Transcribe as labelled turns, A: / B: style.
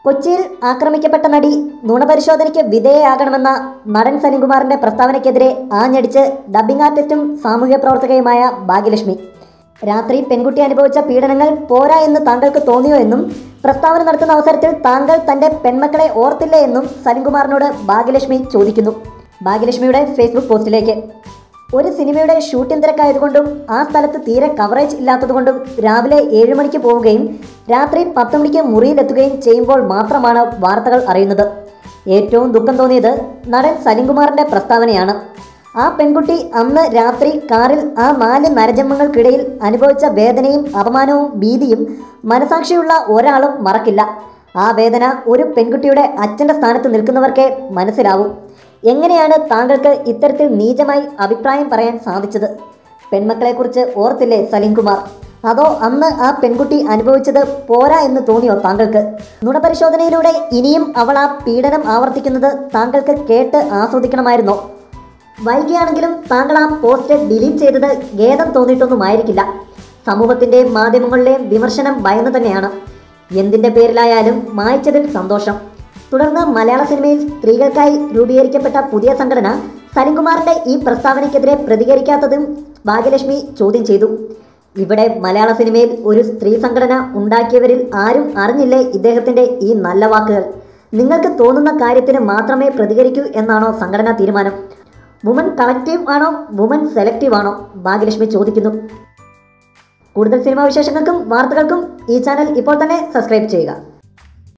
A: കൊച്ചിയിൽ ആക്രമിക്കപ്പെട്ട നടി നുണപരിശോധനയ്ക്ക് വിധേയയാകണമെന്ന നടൻ സലിംകുമാറിന്റെ പ്രസ്താവനയ്ക്കെതിരെ ആഞ്ഞടിച്ച് ഡബ്ബിംഗ് ആർട്ടിസ്റ്റും സാമൂഹ്യ പ്രവർത്തകയുമായ ഭാഗ്യലക്ഷ്മി രാത്രി പെൺകുട്ടി അനുഭവിച്ച പീഡനങ്ങൾ പോരാ എന്ന് താങ്കൾക്ക് തോന്നിയോ എന്നും പ്രസ്താവന നടത്തുന്ന അവസരത്തിൽ താങ്കൾ തന്റെ പെൺമക്കളെ ഓർത്തില്ലേ എന്നും സലിംകുമാറിനോട് ഭാഗ്യലക്ഷ്മി ചോദിക്കുന്നു ഭാഗ്യലക്ഷ്മിയുടെ ഫേസ്ബുക്ക് പോസ്റ്റിലേക്ക് ഒരു സിനിമയുടെ ഷൂട്ടിംഗ് തിരക്കായതുകൊണ്ടും ആ സ്ഥലത്ത് തീരെ കവറേജ് ഇല്ലാത്തതുകൊണ്ടും രാവിലെ ഏഴ് മണിക്ക് പോവുകയും രാത്രി പത്ത് മണിക്ക് മുറിയിലെത്തുകയും ചെയ്യുമ്പോൾ മാത്രമാണ് വാർത്തകൾ അറിയുന്നത് ഏറ്റവും ദുഃഖം തോന്നിയത് നടൻ സലിംകുമാറിന്റെ പ്രസ്താവനയാണ് ആ പെൺകുട്ടി അന്ന് രാത്രി കാറിൽ ആ നാല് നരജന്മങ്ങൾക്കിടയിൽ അനുഭവിച്ച വേദനയും അപമാനവും ഭീതിയും മനസാക്ഷിയുള്ള ഒരാളും മറക്കില്ല ആ വേദന ഒരു പെൺകുട്ടിയുടെ അച്ഛൻ്റെ സ്ഥാനത്ത് നിൽക്കുന്നവർക്കേ മനസ്സിലാവും എങ്ങനെയാണ് താങ്കൾക്ക് ഇത്തരത്തിൽ നീചമായി അഭിപ്രായം പറയാൻ സാധിച്ചത് പെൺമക്കളെക്കുറിച്ച് ഓർത്തില്ലേ സലീംകുമാർ അതോ അന്ന് ആ പെൺകുട്ടി അനുഭവിച്ചത് പോരാ എന്ന് തോന്നിയോ താങ്കൾക്ക് നുണപരിശോധനയിലൂടെ ഇനിയും അവൾ ആ പീഡനം ആവർത്തിക്കുന്നത് താങ്കൾക്ക് കേട്ട് ആസ്വദിക്കണമായിരുന്നോ വൈകിയാണെങ്കിലും താങ്കൾ ആ പോസ്റ്റ് ഡിലീറ്റ് ചെയ്തത് ഖേദം തോന്നിയിട്ടൊന്നുമായിരിക്കില്ല സമൂഹത്തിൻ്റെയും മാധ്യമങ്ങളിലെയും വിമർശനം ഭയന്നു തന്നെയാണ് എന്തിൻ്റെ പേരിലായാലും മായ്ച്ചതിൽ സന്തോഷം തുടർന്ന് മലയാള സിനിമയിൽ സ്ത്രീകൾക്കായി രൂപീകരിക്കപ്പെട്ട പുതിയ സംഘടന സലിംകുമാറിന്റെ ഈ പ്രസ്താവനയ്ക്കെതിരെ പ്രതികരിക്കാത്തതും ഭാഗ്യലക്ഷ്മി ചോദ്യം ചെയ്തു ഇവിടെ മലയാള സിനിമയിൽ ഒരു സ്ത്രീ സംഘടന ഉണ്ടാക്കിയവരിൽ ആരും അറിഞ്ഞില്ലേ ഇദ്ദേഹത്തിന്റെ ഈ നല്ല വാക്കുകൾ നിങ്ങൾക്ക് തോന്നുന്ന കാര്യത്തിന് മാത്രമേ പ്രതികരിക്കൂ എന്നാണോ സംഘടനാ തീരുമാനം വുമൻ കളക്റ്റീവ് ആണോ വുമൻ സെലക്റ്റീവ് ആണോ ഭാഗ്യലക്ഷ്മി ചോദിക്കുന്നു കൂടുതൽ സിനിമാ വിശേഷങ്ങൾക്കും വാർത്തകൾക്കും ഈ ചാനൽ ഇപ്പോൾ തന്നെ സബ്സ്ക്രൈബ് ചെയ്യുക